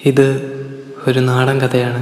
ഇത് ഒരു നാടൻ കഥയാണ്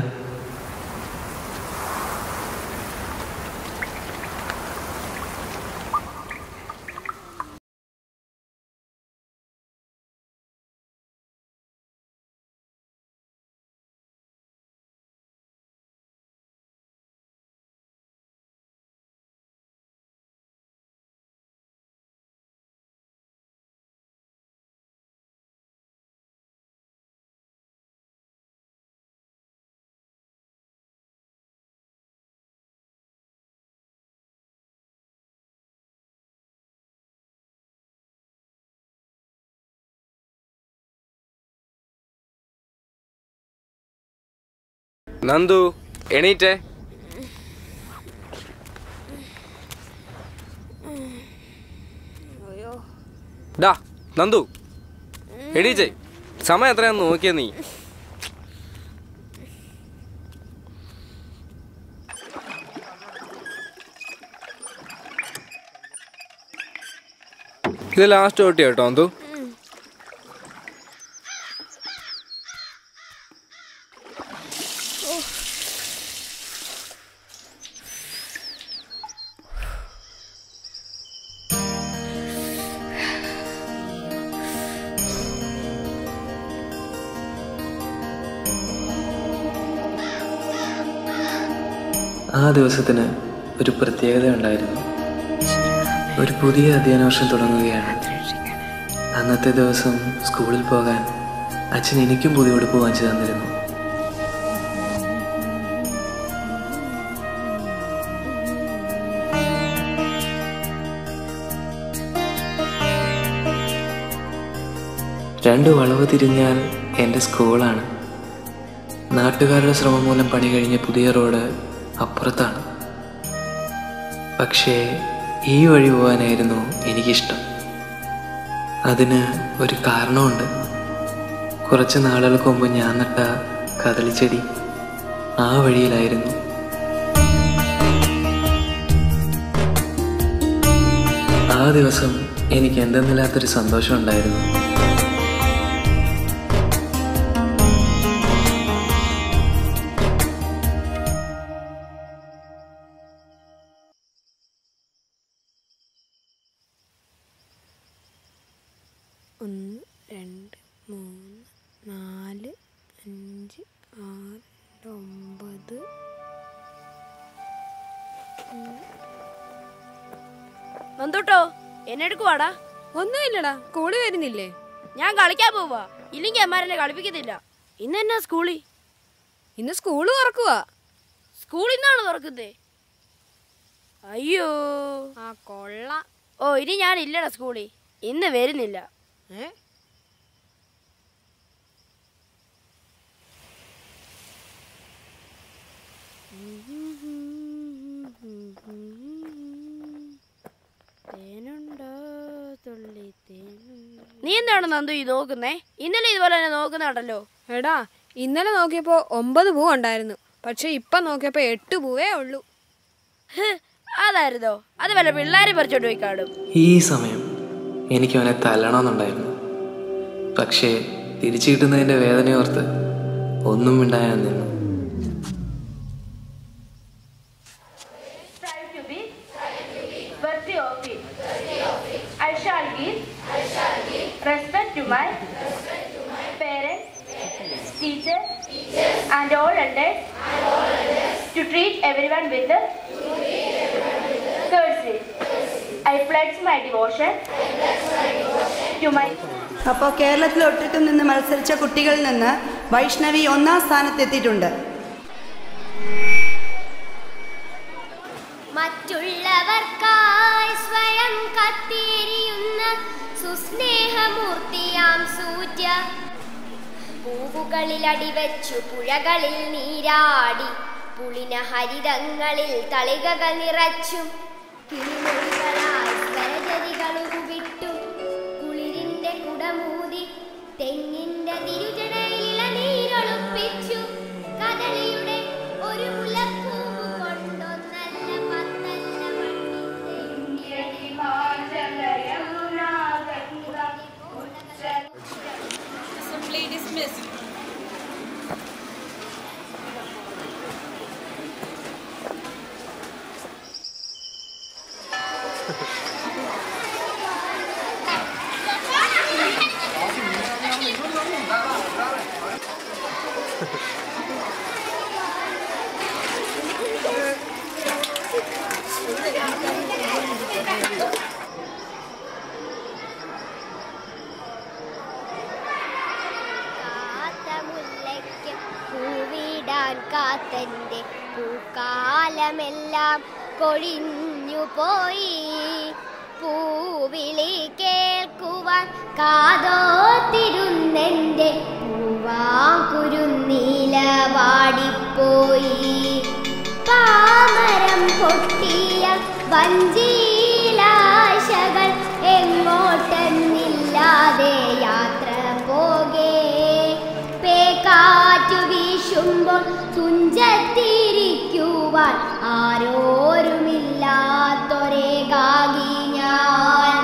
നന്ദു എണീറ്റേ ഡാ നന്ദു എണീറ്റേ സമയം എത്രയാന്ന് നോക്കിയ നീ ഇത് ലാസ്റ്റ് ഓട്ടി കേട്ടോ നന്ദു ആ ദിവസത്തിന് ഒരു പ്രത്യേകത ഉണ്ടായിരുന്നു ഒരു പുതിയ അധ്യയന വർഷം തുടങ്ങുകയാണ് അന്നത്തെ ദിവസം സ്കൂളിൽ പോകാൻ അച്ഛൻ എനിക്കും പുതിയ ഉടുപ്പ് വാങ്ങിച്ചു തന്നിരുന്നു രണ്ട് വളവ് തിരിഞ്ഞാൽ എൻ്റെ സ്കൂളാണ് നാട്ടുകാരുടെ ശ്രമം മൂലം പണി കഴിഞ്ഞ പുതിയ റോഡ് അപ്പുറത്താണ് പക്ഷേ ഈ വഴി പോകാനായിരുന്നു എനിക്കിഷ്ടം അതിന് ഒരു കാരണമുണ്ട് കുറച്ച് നാളുകൾക്ക് മുമ്പ് ഞാൻ നട്ട കദളിച്ചെടി ആ വഴിയിലായിരുന്നു ആ ദിവസം എനിക്ക് എന്തെന്നില്ലാത്തൊരു സന്തോഷം ഉണ്ടായിരുന്നു ഒന്ന് രണ്ട് മൂന്ന് നാല് അഞ്ച് ആറ് എട്ട്, ഒമ്പത് നന്ദൂട്ടോ എന്നെടുക്കുവാടാ ഒന്നുമില്ലടാ സ്കൂളിൽ വരുന്നില്ലേ ഞാൻ കളിക്കാൻ പോവാ ഇല്ലെങ്കിൽ അമ്മാരെന്നെ കളിപ്പിക്കത്തില്ല ഇന്ന് എന്നാ സ്കൂളിൽ ഇന്ന് സ്കൂൾ തുറക്കുവാ സ്കൂളിൽ നിന്നാണ് തുറക്കുന്നേ അയ്യോ ആ കൊള്ള ഓ ഇനി ഞാൻ ഇല്ലടാ സ്കൂളിൽ ഇന്ന് വരുന്നില്ല ഏ തേനുണ്ടോ തുള്ളി തേനുണ്ടോ നീ എന്താണ് നന്ദു ഈ നോക്കുന്നേ ഇന്നലെ ഇതുപോലെ തന്നെ നോക്കുന്നുണ്ടല്ലോ എടാ ഇന്നലെ നോക്കിയപ്പോ ഒമ്പത് പൂ ഉണ്ടായിരുന്നു പക്ഷെ ഇപ്പൊ നോക്കിയപ്പോ എട്ട് പൂവേ ഉള്ളൂ ഹ്, അതായിരുന്നോ അത് വല്ല പിള്ളേരെ പറിച്ചോണ്ട് പോയി കാണും ഈ സമയം എനിക്ക് അവനെ തല്ലണമെന്നുണ്ടായിരുന്നു പക്ഷേ തിരിച്ചു കിട്ടുന്നതിൻ്റെ വേദനയോർത്ത് ഒന്നും മിണ്ടാൻ ഞാൻ നിന്നു strive to be worthy of it. I shall give respect to my parents, teachers, and all elders to treat everyone with courtesy. I pledge my devotion to my അപ്പോൾ കേരളത്തിൽ ഒട്ടിട്ട് നിന്ന് മത്സരിച്ച കുട്ടികളിൽ നിന്ന് വൈഷ്ണവി ഒന്നാം സ്ഥാനത്തെത്തിയിട്ടുണ്ട് മറ്റുള്ളവർക്കായി സ്വയം കത്തിരിയുന്ന സുസ്നേഹമൂർത്തിയാം സൂര്യ പൂവുകളിൽ അടിവെച്ചു പുഴകളിൽ നീരാടി പുളിന ഹരിതങ്ങളിൽ തളികകൾ നിറച്ചു കിളിമൊഴികളായി സ്വരജതികളുരുവിട്ടു കുളിരിന്റെ കുടമൂതി തെങ്ങിന്റെ തിരുജടയില നീരൊളുപ്പിച്ചു കദളിയുടെ ഒരു മുലപ്പൂവ് കൊണ്ടൊന്നല്ല പത്തല്ല മണ്ണിന്റെ കാത്ത മുല്ലയ്ക്ക് പൂവിടാൻ കാത്തന്റെ പൂക്കാലമെല്ലാം കൊഴിഞ്ഞു പോയി പൂവിളി കേൾക്കുവാൻ കാതോത്തിരുന്നെന്റെ പൂവാങ്കുരുന്നീല വാടിപ്പോയി പാമരം പൊട്ടിയ വഞ്ചീലാശകൾ എങ്ങോട്ടെന്നില്ലാതെ യാത്ര പോകേ പേക്കാറ്റു വീശുമ്പോൾ തുഞ്ചത്തിരിക്കുവാൻ ആരോരുമില്ലാത്തൊരേകാകി ഞാൻ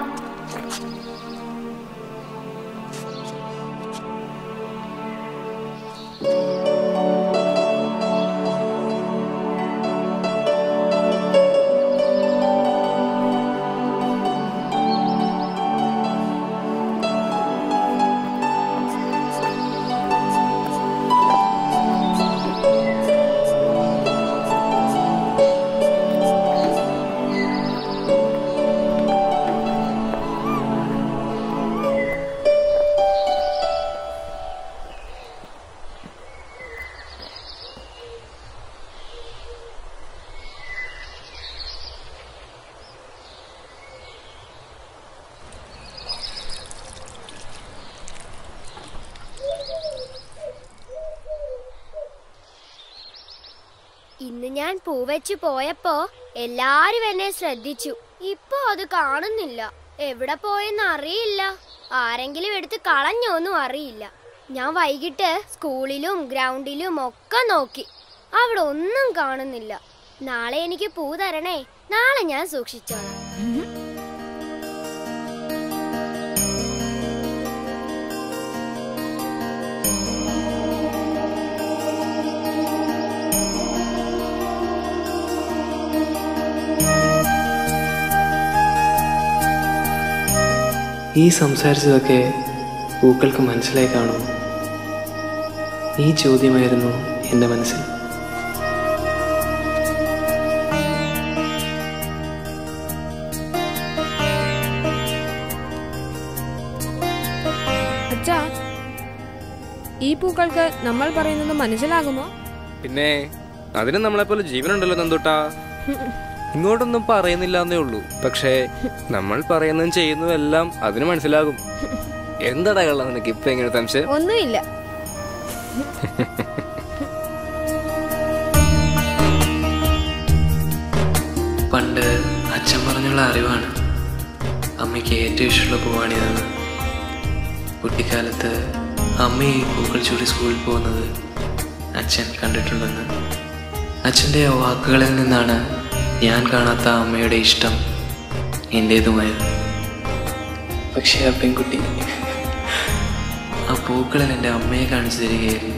ഇന്ന് ഞാൻ പൂവെച്ച് പോയപ്പോ എല്ലാരും എന്നെ ശ്രദ്ധിച്ചു ഇപ്പൊ അത് കാണുന്നില്ല എവിടെ പോയെന്ന് അറിയില്ല ആരെങ്കിലും എടുത്ത് കളഞ്ഞോന്നും അറിയില്ല ഞാൻ വൈകിട്ട് സ്കൂളിലും ഗ്രൗണ്ടിലും ഒക്കെ നോക്കി അവിടെ ഒന്നും കാണുന്നില്ല നാളെ എനിക്ക് പൂ തരണേ നാളെ ഞാൻ സൂക്ഷിച്ചോളാം ഈ സംസാരിച്ചതൊക്കെ പൂക്കൾക്ക് മനസ്സിലായി കാണുമോ ഈ ചോദ്യമായിരുന്നു എൻ്റെ മനസ്സിൽ അച്ഛാ ഈ പൂക്കൾക്ക് നമ്മൾ പറയുന്നത് മനസ്സിലാകുമോ പിന്നെ അതിന് നമ്മളെപ്പോലെ ജീവനുണ്ടല്ലോ നന്ദൂട്ടാ ഇങ്ങോട്ടൊന്നും പറയുന്നില്ല എന്നേ ഉള്ളൂ പക്ഷേ നമ്മൾ പറയുന്നതും ചെയ്യുന്നതും എല്ലാം അതിന് മനസ്സിലാകും എന്താടാ കള്ള നിനക്ക് ഇപ്പൊ എങ്ങനെ സംശയം ഒന്നുമില്ല പണ്ട് അച്ഛൻ പറഞ്ഞുള്ള അറിവാണ് അമ്മയ്ക്ക് ഏറ്റവും ഇഷ്ടമുള്ള പൂവാണിതെന്ന് കുട്ടിക്കാലത്ത് അമ്മ ഈ പൂക്കൾ ചൂടി സ്കൂളിൽ പോകുന്നത് അച്ഛൻ കണ്ടിട്ടുണ്ടെന്ന് അച്ഛൻ്റെ ആ വാക്കുകളിൽ നിന്നാണ് ഞാൻ കാണാത്ത അമ്മയുടെ ഇഷ്ടം എൻ്റേതുമായത് പക്ഷേ ആ പെൺകുട്ടി ആ പൂക്കളിൽ എൻ്റെ അമ്മയെ കാണിച്ചു തരികയായിരുന്നു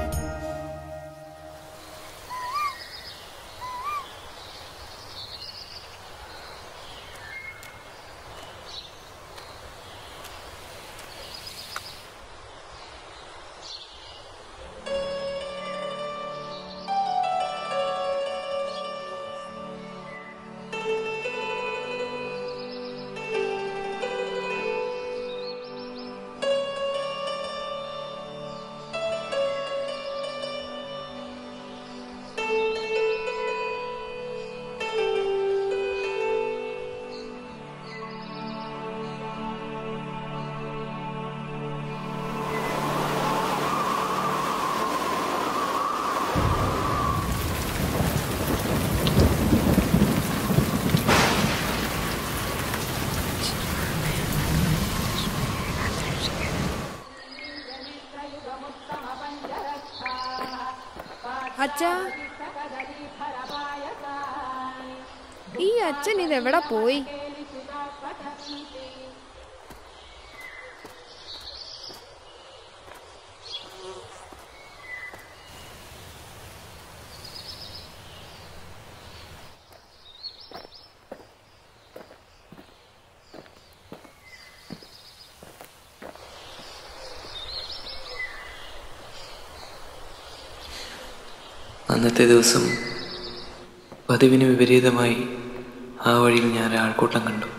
അച്ഛാ ഈ അച്ഛൻ ഇതെവിടെ പോയി അന്നത്തെ ദിവസം പതിവിന് വിപരീതമായി ആ വഴിയിൽ ഞാൻ ഒരാൾക്കൂട്ടം കണ്ടു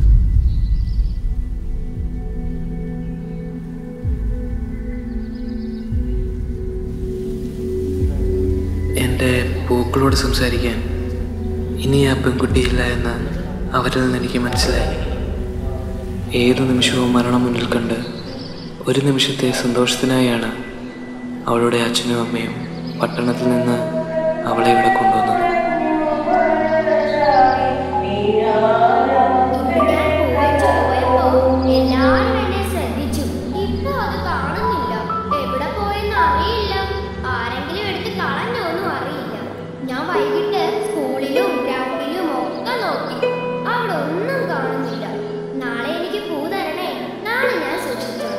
എൻ്റെ പൂക്കളോട് സംസാരിക്കാൻ ഇനി ആ പെൺകുട്ടിയില്ല എന്ന് അവരിൽ നിന്ന് എനിക്ക് മനസ്സിലായി ഏതു നിമിഷവും മരണം മുന്നിൽ കണ്ട് ഒരു നിമിഷത്തെ സന്തോഷത്തിനായാണ് അവളുടെ അച്ഛനും അമ്മയും പട്ടണത്തിൽ നിന്ന് അവളെ ഇവിടെ കൊണ്ടുവന്നത് ഞാൻ പൂവെച്ച് പോയപ്പോ എല്ലാരും എന്നെ ശ്രദ്ധിച്ചു ഇപ്പൊ അത് കാണുന്നില്ല എവിടെ പോയെന്ന് അറിയില്ല ആരെങ്കിലും എടുത്ത് കളഞ്ഞോന്നും അറിയില്ല ഞാൻ വൈകിട്ട് സ്കൂളിലും ഗ്രൗണ്ടിലും ഒക്കെ നോക്കി അവിടെ ഒന്നും കാണുന്നില്ല നാളെ എനിക്ക് പൂ തരണേ നാളെ ഞാൻ സൂക്ഷിച്ചോളാം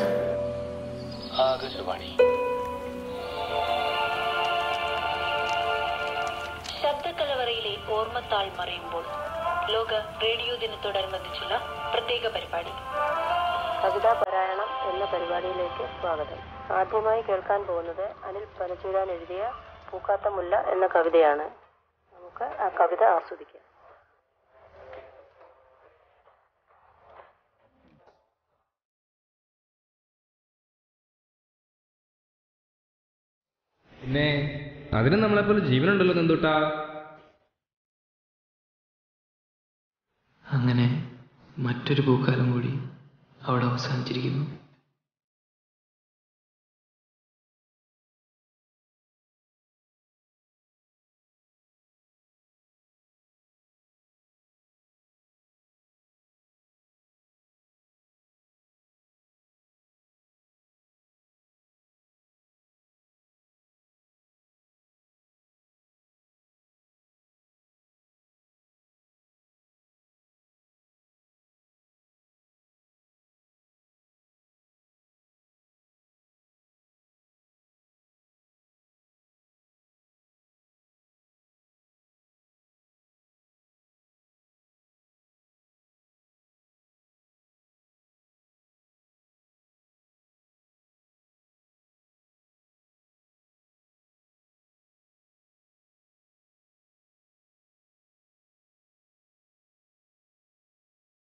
ശബ്ദക്കലവറയിലെ ഓർമ്മത്താൾ മറയുമ്പോൾ ലോക റേഡിയോ ദിനത്തോടനുബന്ധിച്ചുള്ള പ്രത്യേക പരിപാടി കവിതാ പാരായണം എന്ന പരിപാടിയിലേക്ക് സ്വാഗതം ആദ്യമായി കേൾക്കാൻ പോകുന്നത് അനിൽ പനച്ചൂരാൻ എഴുതിയ പൂക്കാത്ത മുല്ല എന്ന കവിതയാണ് നമുക്ക് ആ കവിത ആസ്വദിക്കാം പിന്നെ അതിന് നമ്മളെപ്പോലെ ജീവനുണ്ടല്ലോ നന്ദൂട്ടാ അങ്ങനെ മറ്റൊരു പൂക്കാലം കൂടി അവിടെ അവസാനിച്ചിരിക്കുന്നു